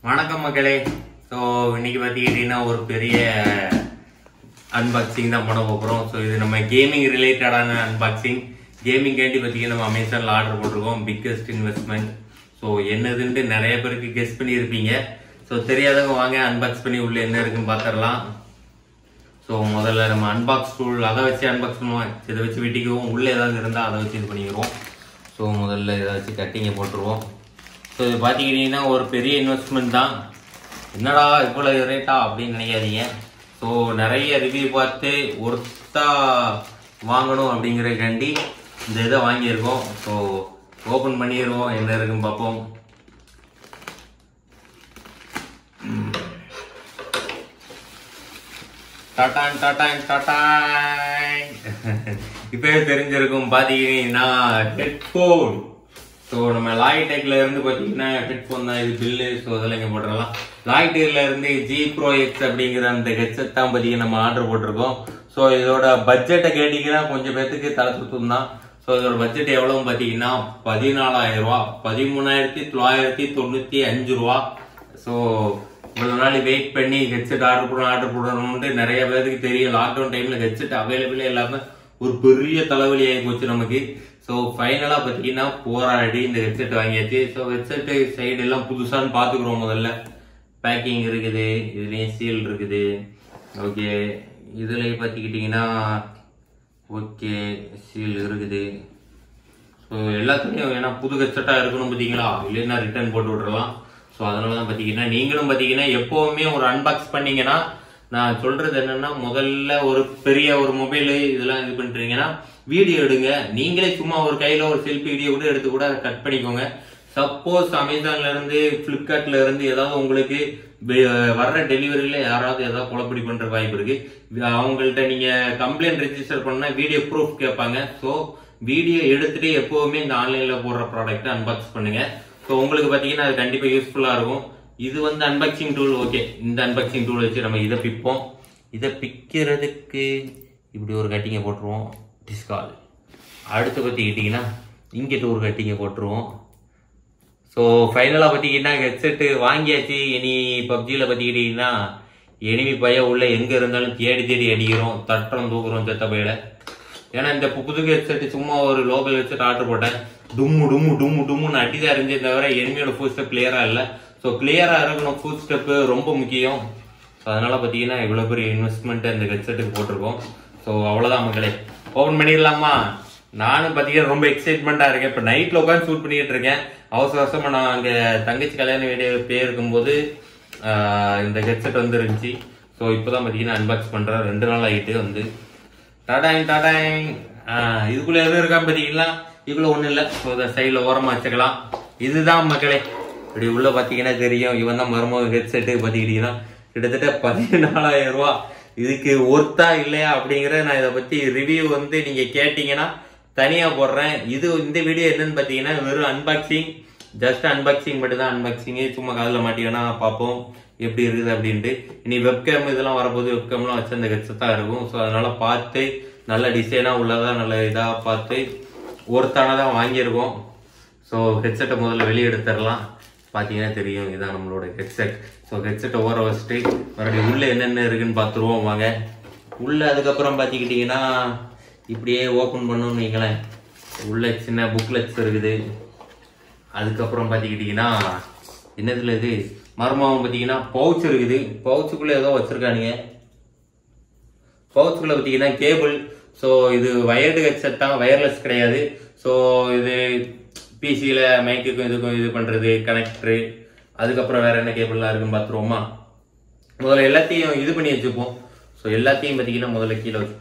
வணக்கம் மக்களே ஸோ இன்னைக்கு பார்த்துக்கிட்டிங்கன்னா ஒரு பெரிய அன்பாக்சிங் தான் பண்ண போகிறோம் ஸோ இது நம்ம கேமிங் ரிலேட்டடான அன்பாக்சிங் கேமிங் கேண்டி பார்த்தீங்கன்னா நம்ம அமேசானில் ஆர்டர் போட்டிருக்கோம் பிக்கஸ்ட் இன்வெஸ்ட்மெண்ட் ஸோ என்னதுன்ட்டு நிறைய பேருக்கு கெஸ் பண்ணியிருப்பீங்க ஸோ தெரியாதவங்க வாங்க அன்பாக்ஸ் பண்ணி உள்ள என்ன இருக்குன்னு பார்த்துடலாம் ஸோ முதல்ல நம்ம அன்பாக்ஸ் டூல் அதை வச்சு அன்பாக்ஸ் பண்ணுவோம் இதை வச்சு வெட்டிக்குவோம் உள்ளே ஏதாவது இருந்தால் அதை வச்சு இது பண்ணிடுவோம் ஸோ முதல்ல இதை வச்சு கட்டிங்க போட்டுருவோம் ஸோ இது பார்த்துக்கிட்டிங்கன்னா ஒரு பெரிய இன்வெஸ்ட்மெண்ட் தான் என்னடா இவ்வளோ ரேட்டா அப்படின்னு நினைக்காதீங்க ஸோ நிறைய ரிவ்யூ பார்த்து ஒர்த்தா வாங்கணும் அப்படிங்கிறக்காண்டி இந்த இதை வாங்கியிருக்கோம் ஸோ ஓப்பன் பண்ணிடுவோம் என்ன இருக்குன்னு பார்ப்போம் டாட்டான் டாட்டான் டாட்டான் இப்பவே தெரிஞ்சிருக்கும் பாத்தீங்கன்னா ஹெட்ஃபோன் ஸோ நம்ம லாய்டெக்ல இருந்து பாத்தீங்கன்னா ஹெட்ஃபோன் தான் இது பில்லு ஸோ அதெல்லாம் இங்க போட்டுடலாம் லாய்டெக்ல இருந்து ஜி ப்ரோ எக்ஸ் அப்படிங்கிற அந்த ஹெட்செட் தான் பாத்தீங்கன்னா நம்ம ஆர்டர் போட்டிருக்கோம் ஸோ இதோட பட்ஜெட்டை கேட்டீங்கன்னா கொஞ்சம் பேத்துக்கு தலை சுத்தம் தான் ஸோ இதோட பட்ஜெட் எவ்வளவு பாத்தீங்கன்னா பதினாலாயிரம் ரூபா பதிமூணாயிரத்தி தொள்ளாயிரத்தி தொண்ணூத்தி அஞ்சு ரூபா ஸோ இவ்வளவு நாள் வெயிட் பண்ணி ஹெட்செட் ஆர்டர் பண்ண ஆர்டர் பண்ணணும்னு நிறைய பேருக்கு தெரியும் லாக்டவுன் டைம்ல ஹெட்செட் அவைலபிளே இல்லாம ஒரு பெரிய தலைவலி ஆகி போச்சு நமக்கு ஸோ ஃபைனலா பாத்தீங்கன்னா போராடி இந்த ஹெட்செட் வாங்கியாச்சு ஸோ ஹெட்செட் சைடு எல்லாம் புதுசான்னு பாத்துக்கிறோம் முதல்ல பேக்கிங் இருக்குது இதுலயும் சீல் இருக்குது ஓகே இதுல பாத்துக்கிட்டீங்கன்னா ஓகே சீல் இருக்குது ஸோ எல்லாத்துலேயும் ஏன்னா புது ஹெட்செட்டாக இருக்கணும் பார்த்தீங்களா இல்லைன்னா ரிட்டர்ன் போட்டு விட்றலாம் ஸோ அதனால தான் பார்த்தீங்கன்னா நீங்களும் பார்த்தீங்கன்னா எப்போவுமே ஒரு அன்பாக்ஸ் பண்ணீங்கன்னா நான் சொல்றது என்னன்னா முதல்ல ஒரு பெரிய ஒரு மொபைல் இதெல்லாம் இது பண்றீங்கன்னா வீடியோ எடுங்க நீங்களே சும்மா ஒரு கையில ஒரு செல்ஃபி வீடியோ கூட எடுத்து கூட அதை கட் பண்ணிக்கோங்க சப்போஸ் அமேசான்ல இருந்து பிளிப்கார்ட்ல இருந்து ஏதாவது உங்களுக்கு வெ- வர்ற டெலிவரியில யாராவது ஏதாவது குழப்படி பண்ற வாய்ப்பு இருக்கு அவங்கள்ட்ட நீங்க கம்ப்ளைண்ட் ரெஜிஸ்டர் பண்ணா வீடியோ ப்ரூஃப் கேட்பாங்க ஸோ வீடியோ எடுத்துட்டு எப்பவுமே இந்த ஆன்லைன்ல போடுற ப்ராடக்ட் அன்பாக்ஸ் பண்ணுங்க ஸோ உங்களுக்கு பாத்தீங்கன்னா அது கண்டிப்பா யூஸ்ஃபுல்லா இருக்கும் இது வந்து அன்பாக்சிங் டூல் ஓகே இந்த அன்பாக்சிங் டூல் வச்சு நம்ம இதை பிப்போம் இதை பிக்கிறதுக்கு இப்படி ஒரு கட்டிங்க போட்டுருவோம் டிஸ்கால் அடுத்து பார்த்துக்கிட்டிங்கன்னா இங்கிட்ட ஒரு கட்டிங்க போட்டுருவோம் ஸோ ஃபைனலாக பார்த்தீங்கன்னா ஹெட்செட்டு வாங்கியாச்சு இனி பப்ஜியில் பார்த்துக்கிட்டிங்கன்னா எனிமி பைய உள்ள எங்கே இருந்தாலும் தேடி தேடி அடிக்கிறோம் தட்டுறோம் தூக்குறோம் செத்த பையில ஏன்னா இந்த பு- புது ஹெட்செட் சும்மா ஒரு லோக்கல் ஹெட்செட் ஆர்டர் போட்டேன் டும்மு டும்மு டும்மு டும்முன்னு அடி தான் இருந்தே தவிர எனிமியோட ஃபுல் ஸ்டெப் கிளியராக இல்லை ஸோ கிளியராக இருக்கணும் ஃபுல் ஸ்டெப்பு ரொம்ப முக்கியம் ஸோ அதனால பார்த்தீங்கன்னா இவ்வளோ பெரிய இன்வெஸ்ட்மெண்ட் இந்த ஹெட்செட்டுக்கு போட்டிருக்கோம் ஸோ அவ்வளோதான் மக்களே ஓப்பன் பண்ணிடலாமா நானும் பார்த்தீங்கன்னா ரொம்ப எக்ஸைட்மெண்ட்டாக இருக்கேன் இப்போ நைட்டில் உட்காந்து ஷூட் பண்ணிட்டு இருக்கேன் அவசர அவசரமாக நான் அங்கே தங்கச்சி கல்யாண வீடியோ போயிருக்கும்போது ஆஹ், இந்த ஹெட்செட் வந்து இருந்துச்சு ஸோ இப்போ தான் பார்த்தீங்கன்னா அன்பாக்ஸ் பண்ணுறேன் ரெண்டு நாள் ஆகிட்டு வந்து டாடாங் டாடாங் ஆஹ், இதுக்குள்ள எதுவும் இருக்கான்னு பார்த்தீங்கன்னா இதுக்குள்ள ஒன்றும் இல்லை ஸோ இதை சைடில் ஓரமாக வச்சுக்கலாம் இதுதான் மக்களே இப்படி உள்ள பார்த்தீங்கன்னா தெரியும் இவன் தான் மருமக ஹெட்செட்டு பார்த்துக்கிட்டீங்கன்னா கிட்டத்தட்ட பதினாலாயிரம் ரூபா இதுக்கு ஒர்த்தா இல்லையா அப்படிங்கிற நான் இதை பத்தி ரிவ்யூ வந்து நீங்க கேட்டீங்கன்னா தனியா போடுறேன் இது இந்த வீடியோ என்னன்னு பாத்தீங்கன்னா வெறும் அன்பாக்சிங் ஜஸ்ட் அன்பாக்சிங் மட்டும் தான் அன்பாக்சிங் சும்மா காதுல மாட்டிங்கன்னா பார்ப்போம் எப்படி இருக்குது அப்படின்ட்டு இனி வெப்கேம் இதெல்லாம் வரப்போது வெப்கேம்லாம் வச்சு அந்த ஹெட்செட் தான் இருக்கும் ஸோ அதனால பார்த்து நல்ல டிசைனா உள்ளதா நல்ல இதா பார்த்து ஒருத்தானதான் வாங்கியிருக்கோம் ஸோ ஹெட்செட்டை முதல்ல வெளியே எடுத்துடலாம் பார்த்தீங்கன்னா தெரியும் இதான் நம்மளோட ஹெட்செட் ஸோ ஹெட்செட்டை ஓர வச்சுட்டு மறுபடியும் உள்ளே என்னென்ன இருக்குன்னு பார்த்துருவோம் வாங்க உள்ளே அதுக்கப்புறம் பார்த்துக்கிட்டிங்கன்னா இப்படியே ஓப்பன் பண்ணணும்னு வைங்களேன் உள்ள சின்ன புக்லெட்ஸ் இருக்குது அதுக்கப்புறம் பார்த்துக்கிட்டிங்கன்னா என்னதுல இது மர்மம் பார்த்தீங்கன்னா பவுச் இருக்குது பவுச்சுக்குள்ளே ஏதோ வச்சுருக்கானுங்க பவுச்சுக்குள்ள பார்த்தீங்கன்னா கேபிள் ஸோ இது வயர்டு ஹெட்செட் தான் வயர்லெஸ் கிடையாது ஸோ இது பிசியில் மைக்குக்கும் இதுக்கும் இது பண்ணுறது கனெக்டரு அதுக்கப்புறம் வேற என்ன கேபிள்லாம் இருக்குன்னு பார்த்துருவோமா முதல்ல எல்லாத்தையும் இது பண்ணி வச்சுப்போம் ஸோ எல்லாத்தையும் பார்த்தீங்கன்னா முதல்ல கீழே வச்சு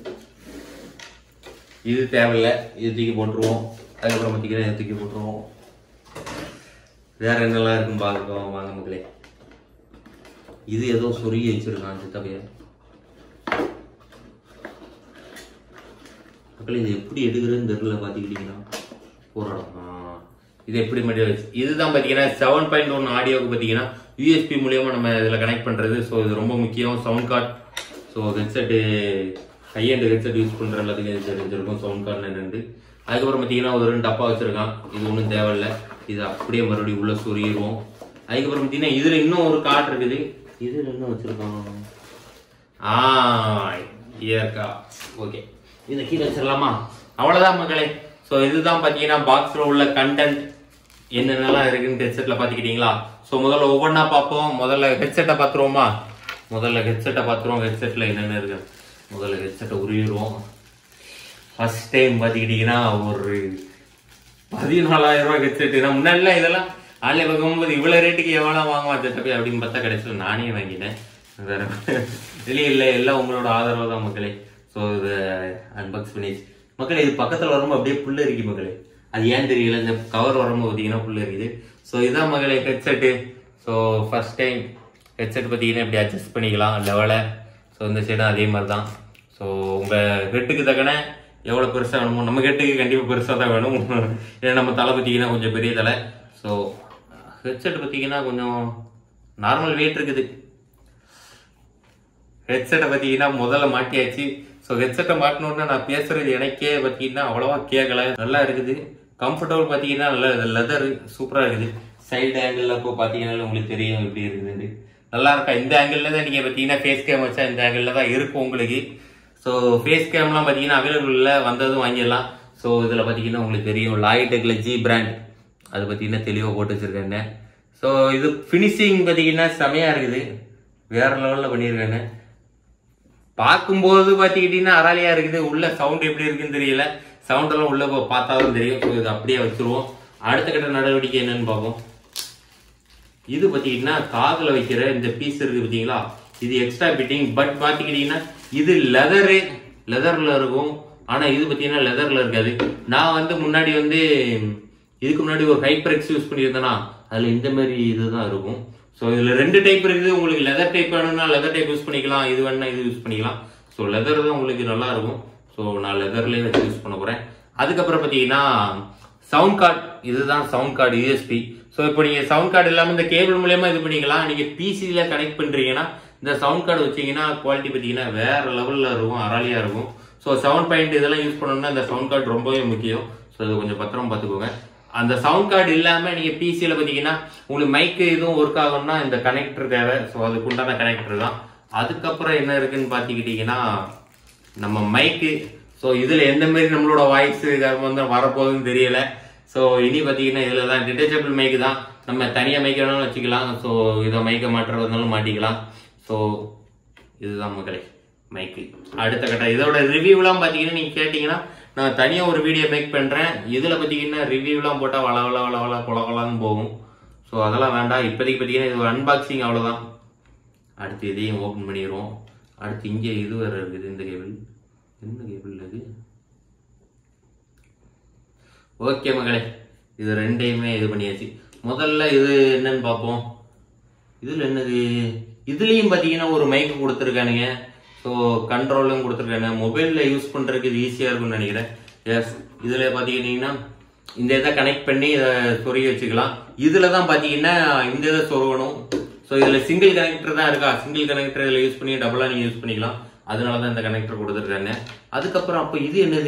இது தேவையில்லை இது தூக்கி போட்டுருவோம் அதுக்கப்புறம் பார்த்தீங்கன்னா இதை தூக்கி போட்டுருவோம் வேற என்னெல்லாம் இருக்குன்னு பார்க்கலாம் வாங்க மக்களே இது ஏதோ சொருகி வச்சிருக்கான் சித்தப்பைய மக்கள் இது எப்படி எடுக்கிறதுன்னு தெரியல பார்த்துக்கிட்டிங்கன்னா போராடம் இது எப்படி மட்டும் வச்சு இதுதான் பார்த்தீங்கன்னா செவன் பாயிண்ட் ஒன் ஆடியோக்கு பார்த்தீங்கன்னா யூஎஸ்பி மூலியமா நம்ம இதில் கனெக்ட் பண்ணுறது ஸோ இது ரொம்ப முக்கியம் sound card so headset high end headset use பண்ணுற எல்லாத்துக்கும் இது தெரிஞ்சிருக்கும் சவுண்ட் கார்டு என்னென்னு அதுக்கப்புறம் பார்த்தீங்கன்னா ஒரு ரெண்டு டப்பா வச்சிருக்கான் இது ஒன்றும் தேவையில்ல இது அப்படியே மறுபடியும் உள்ள சொருகிடுவோம் அதுக்கப்புறம் பார்த்தீங்கன்னா இதுல இன்னும் ஒரு கார்டு இருக்குது இதுல என்ன வச்சிருக்கோம் ஆ இயற்கா ஓகே இதை கீழே வச்சிடலாமா அவ்வளவுதான் மக்களே ஸோ இதுதான் பார்த்தீங்கன்னா பாக்ஸ்ல உள்ள கண்டென்ட் என்னென்னலாம் இருக்குன்னு ஹெட்செட்ல பார்த்துக்கிட்டீங்களா ஸோ முதல்ல ஒவ்வொன்றா பார்ப்போம் முதல்ல ஹெட்செட்டை பார்த்துருவோமா முதல்ல ஹெட்செட்டை பார்த்துருவோம் ஹெட்செட்ல என்னென்ன இருக்கு முதல்ல ஹெட்செட்டை உருவிடுவோம் ஃபர்ஸ்ட் டைம் பார்த்துக்கிட்டிங்கன்னா ஒரு பதினாலாயிரம் ரூபாய் ஹெட்செட் நான் முன்னாடிலாம் இதெல்லாம் ஆன்லைன் பார்க்கும்போது இவ்வளோ ரேட்டுக்கு எவ்வளோ வாங்குவான் செட்டப் அப்படின்னு பார்த்தா கடைசியில் நானே வாங்கிட்டேன் வேற இல்லையே இல்லை எல்லாம் உங்களோட ஆதரவு தான் மக்களே ஸோ இது அன்பாக்ஸ் பண்ணி மக்களே இது பக்கத்தில் வரும்போது அப்படியே புல்லு இருக்கு மக்களே அது ஏன் தெரியல இந்த கவர் வரும்போது பார்த்தீங்கன்னா புல்லு இருக்குது ஸோ இதான் மகளே headset so first time headset பார்த்தீங்கன்னா இப்படி அட்ஜஸ்ட் பண்ணிக்கலாம் லெவலை ஸோ இந்த சைடும் அதே மாதிரி தான் ஸோ உங்கள் ஹெட்டுக்கு தக்கன எவ்வளோ பெருசாக வேணுமோ நம்ம ஹெட்டுக்கு கண்டிப்பாக பெருசாக தான் வேணும் ஏன்னா நம்ம தலை பார்த்தீங்கன்னா கொஞ்சம் பெரிய தலை ஸோ ஹெட்செட் பார்த்தீங்கன்னா கொஞ்சம் நார்மல் வெயிட் இருக்குது ஹெட்செட்டை பார்த்தீங்கன்னா முதல்ல மாட்டியாச்சு ஸோ ஹெட்செட்டை மாட்டினோடனே நான் பேசுறது எனக்கே பார்த்தீங்கன்னா அவ்வளவா கேட்கல நல்லா இருக்குது கம்ஃபர்டபுள் பார்த்தீங்கன்னா நல்ல லெதர் சூப்பராக இருக்குது சைடு ஆங்கிளில் இப்போ பார்த்தீங்கன்னா உங்களுக்கு தெரியும் எப்படி இருக்குதுன்னு நல்லா இருக்கா இந்த ஆங்கிளில் தான் நீங்கள் பார்த்தீங்கன்னா ஃபேஸ் கேம் வச்சா இந்த ஆங்கிளில் தான் இருக்கும் உங்களுக்கு ஸோ ஃபேஸ் கேம்லாம் பார்த்தீங்கன்னா அவைலபிள் இல்லை வந்ததும் வாங்கிடலாம் ஸோ இதில் பார்த்தீங்கன்னா உங்களுக்கு தெரியும் லாய்டெக்கில் ஜி பிராண்ட் அது பார்த்தீங்கன்னா தெளிவாக போட்டு வச்சிருக்கேன் ஸோ இது ஃபினிஷிங் பார்த்தீங்கன்னா செமையாக இருக்குது வேற லெவலில் பண்ணியிருக்காங்க பார்க்கும்போது பார்த்துக்கிட்டிங்கன்னா அராலியா இருக்குது உள்ள சவுண்ட் எப்படி இருக்குன்னு தெரியல சவுண்ட் எல்லாம் உள்ள போ- பார்த்தாலும் தெரியும் So, இது அப்படியே வச்சிருவோம் அடுத்த கட்ட நடவடிக்கை என்னன்னு பார்ப்போம் இது பார்த்தீங்கன்னா காதுல வைக்கிற இந்த பீஸ் இருக்கு பார்த்தீங்களா இது எக்ஸ்ட்ரா பிட்டிங் பட் பார்த்துக்கிட்டிங்கன்னா இது லெதரு லெதர்ல இருக்கும் ஆனா இது பார்த்தீங்கன்னா லெதர்ல இருக்காது நான் வந்து முன்னாடி வந்து இதுக்கு முன்னாடி ஒரு ஹைப்பர் எக்ஸ் யூஸ் பண்ணியிருந்தேனா அதுல இந்த மாதிரி இதுதான் இருக்கும் ஸோ இதுல ரெண்டு டைப் இருக்குது உங்களுக்கு லெதர் டைப் வேணும்னா லெதர் டைப் யூஸ் பண்ணிக்கலாம் இது வேணும்னா இது யூஸ் பண்ணிக்கலாம் ஸோ லெதர் தான் உங்களுக்கு நல்லா இருக்கும் ஸோ நான் லெதர்லேயே வச்சு யூஸ் பண்ண போறேன் அதுக்கப்புறம் பார்த்தீங்கன்னா சவுண்ட் கார்டு இதுதான் சவுண்ட் கார்டு யூஎஸ்பி ஸோ இப்போ நீங்க சவுண்ட் கார்டு இல்லாம இந்த கேபிள் மூலியமா இது பண்ணிக்கலாம் நீங்க பிசில கனெக்ட் பண்றீங்கன்னா இந்த சவுண்ட் கார்டு வச்சீங்கன்னா குவாலிட்டி பார்த்தீங்கன்னா வேற லெவல்ல இருக்கும் அராலியா இருக்கும் ஸோ செவன் பாயிண்ட் இதெல்லாம் யூஸ் பண்ணணும்னா இந்த சவுண்ட் கார்டு ரொம்பவே முக்கியம் ஸோ இது கொஞ்சம் பத்திரம் பார்த்துக்கோங்க அந்த சவுண்ட் கார்டு இல்லாம நீங்க பிசில பாத்தீங்கன்னா உங்களுக்கு மைக் எதுவும் ஒர்க் ஆகணும்னா இந்த கனெக்டர் தேவை ஸோ அதுக்கு உண்டான கனெக்டர் தான் அதுக்கப்புறம் என்ன இருக்குன்னு பாத்துக்கிட்டீங்கன்னா நம்ம மைக்கு ஸோ இதுல எந்த மாதிரி நம்மளோட வாய்ஸ் வந்து வரப்போகுதுன்னு தெரியல ஸோ இனி பாத்தீங்கன்னா இதுல தான் டிட்டச்சபிள் மைக் தான் நம்ம தனியா மைக் வேணாலும் வச்சுக்கலாம் ஸோ இதை மைக்கை மாற்றுறதுனாலும் மாட்டிக்கலாம் ஸோ இதுதான் மக்களே மைக்கு அடுத்த கட்டம் இதோட ரிவ்யூலாம் பார்த்தீங்கன்னா நீங்கள் கேட்டிங்கன்னா நான் தனியாக ஒரு வீடியோ மேக் பண்ணுறேன் இதில் பார்த்தீங்கன்னா ரிவ்யூலாம் போட்டால் வள வள வள வள கொல கொலான்னு போகும் ஸோ அதெல்லாம் வேண்டாம் இப்போதைக்கு பார்த்தீங்கன்னா இது ஒரு அன்பாக்சிங் அவ்வளோதான் அடுத்து இதையும் ஓப்பன் பண்ணிடுவோம் அடுத்து இங்கே இது வேறு இருக்குது இந்த கேபிள் என்ன கேபிள் அது ஓகே மகளே இது ரெண்டையுமே இது பண்ணியாச்சு முதல்ல இது என்னன்னு பார்ப்போம் இதுல என்னது இதுலயும் பாத்தீங்கன்னா ஒரு மைக் கொடுத்துருக்கானுங்க ஸோ கண்ட்ரோலும் கொடுத்துருக்காங்க மொபைல்ல யூஸ் பண்றதுக்கு இது ஈஸியா இருக்கும்னு நினைக்கிறேன் எஸ் இதுல பாத்தீங்கன்னா இந்த இதை கனெக்ட் பண்ணி இதை சொருகி வச்சுக்கலாம் இதுல தான் பாத்தீங்கன்னா இந்த இதை சொருகணும் ஸோ இதுல சிங்கிள் கனெக்டர் தான் இருக்கா சிங்கிள் கனெக்டர் இதுல யூஸ் பண்ணி டபுளா நீங்க யூஸ் பண்ணிக்கலாம் அதனால தான் இந்த கனெக்டர் கொடுத்துருக்காங்க அதுக்கப்புறம் அப்போ இது என்னது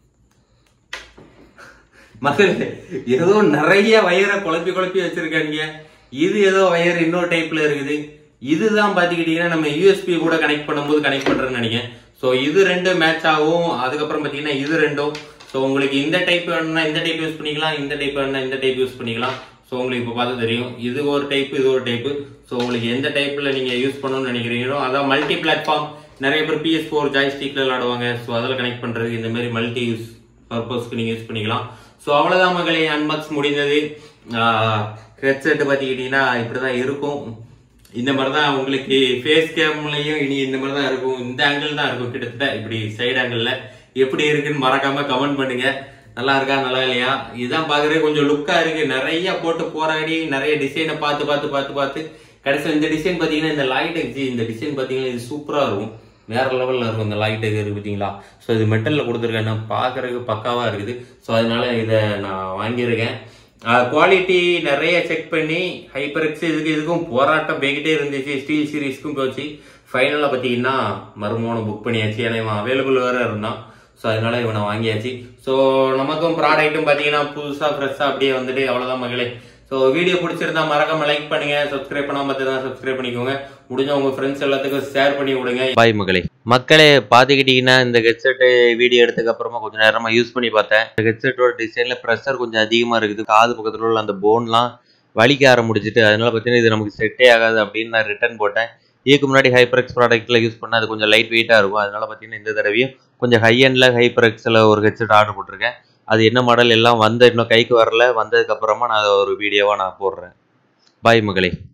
மக்கள் ஏதோ நிறைய வயரை குழப்பி குழப்பி வச்சிருக்காங்க இது ஏதோ வயர் இன்னொரு டைப்ல இருக்குது இதுதான் பாத்துக்கிட்டீங்கன்னா நம்ம யூஎஸ்பி கூட கனெக்ட் பண்ணும்போது கனெக்ட் பண்றேன்னு நினைக்கிறேன் ஸோ இது ரெண்டும் மேட்ச் ஆகும் அதுக்கப்புறம் பாத்தீங்கன்னா இது ரெண்டும் ஸோ உங்களுக்கு இந்த டைப் வேணும்னா இந்த டைப் யூஸ் பண்ணிக்கலாம் இந்த டைப் வேணும்னா இந்த டைப் யூஸ் பண்ணிக்கலாம் ஸோ உங்களுக்கு இப்போ பார்த்து தெரியும் இது ஒரு டைப் இது ஒரு டைப் ஸோ உங்களுக்கு எந்த டைப்ல நீங்க யூஸ் பண்ணணும்னு நினைக்கிறீங்களோ அதான் மல்டி பிளாட்ஃபார்ம் நிறைய பேர் பிஎஸ் ஃபோர் ஜாய்ஸ்டிக்ல விளையாடுவாங்க ஸோ அதில் கனெக்ட் பண்றது இந்த மாதிரி மல்டி யூஸ் பர்பஸ்க்கு நீங்க யூஸ் பண்ணிக்கலாம் ஸோ அவ்வளவுதான் மகளே அன்பாக்ஸ் முடிந்தது ஹெட்செட் பார்த்துக்கிட்டீங்கன்னா இப்படிதான் இருக்கும் இந்த மாதிரி தான் உங்களுக்கு ஃபேஸ் கேம்லயும் இனி இந்த மாதிரி தான் இருக்கும் இந்த ஆங்கிள் தான் இருக்கும் கிட்டத்தட்ட இப்படி சைடு ஆங்கிள் எப்படி இருக்குன்னு மறக்காம கமெண்ட் பண்ணுங்க நல்லா இருக்கா நல்லா இல்லையா இதுதான் பாக்குறது கொஞ்சம் லுக்கா இருக்கு நிறைய போட்டு போராடி நிறைய டிசைனை பார்த்து பார்த்து பார்த்து பார்த்து கடைசியில் இந்த டிசைன் பாத்தீங்கன்னா இந்த லைட் எக்ஸி இந்த டிசைன் பாத்தீங்கன்னா இது சூப்பரா இருக்கும் வேற லெவல்ல இருக்கும் இந்த லைட் இருக்கு பாத்தீங்களா ஸோ இது மெட்டல்ல கொடுத்துருக்கேன் பாக்குறதுக்கு பக்காவா இருக்குது ஸோ அதனால இதை நான் வாங்கியிருக்கேன் குவாலிட்டி நிறைய செக் பண்ணி ஹைப்பர் எக்ஸ் இதுக்கு இதுக்கும் போராட்டம் போய்கிட்டே இருந்துச்சு ஸ்டீல் சீரீஸ்க்கும் போச்சு ஃபைனலாக பார்த்தீங்கன்னா மறுமோனம் புக் பண்ணியாச்சு ஏன்னா இவன் அவைலபிள் வேற இருந்தான் ஸோ அதனால இவனை வாங்கியாச்சு ஸோ நமக்கும் ப்ராடக்ட்டும் பார்த்தீங்கன்னா புதுசாக ஃப்ரெஷ்ஷாக அப்படியே வந்துட்டு அவ்வளோதான் மகளே ஸோ ஸோ வீடியோ பிடிச்சிருந்தா மறக்காம லைக் பண்ணுங்க சப்ஸ்கிரைப் பண்ணாம பார்த்தா சப்ஸ்கிரைப் பண்ணிக்கோங்க முடிஞ்ச உங்க ஃப்ரெண்ட்ஸ் எல்லாத்துக்கும் ஷேர் பண்ணி விடுங்க பாய் மகளே மக்களே பார்த்துக்கிட்டிங்கன்னா இந்த ஹெட்செட்டு வீடியோ எடுத்ததுக்கு அப்புறமா கொஞ்சம் நேரமா யூஸ் பண்ணி பார்த்தேன் இந்த ஹெட்செட்டோட டிசைனில் ப்ரெஷர் கொஞ்சம் அதிகமாக இருக்குது காது பக்கத்தில் உள்ள அந்த போன்லாம் வலிக்க ஆரம்பிச்சிட்டு அதனால பார்த்தீங்கன்னா இது நமக்கு செட்டே ஆகாது அப்படின்னு நான் ரிட்டர்ன் போட்டேன் இதுக்கு முன்னாடி ஹைப்பர்எக்ஸ் ப்ராடக்ட்டில் யூஸ் பண்ணால் அது கொஞ்சம் லைட் வெயிட்டாக இருக்கும் அதனால பார்த்தீங்கன்னா இந்த தடவையும் கொஞ்சம் ஹை எண்டில் ஹைப்பர்எக்ஸில் ஒரு ஹெட்செட் ஆர்டர் போட்டிருக்கேன் அது என்ன மாடல் எல்லாம் வந்த இன்னும் கைக்கு வரல வந்ததுக்கு அப்புறமா நான் அதை ஒரு வீடியோவாக நான் போடுறேன் பாய் மகளே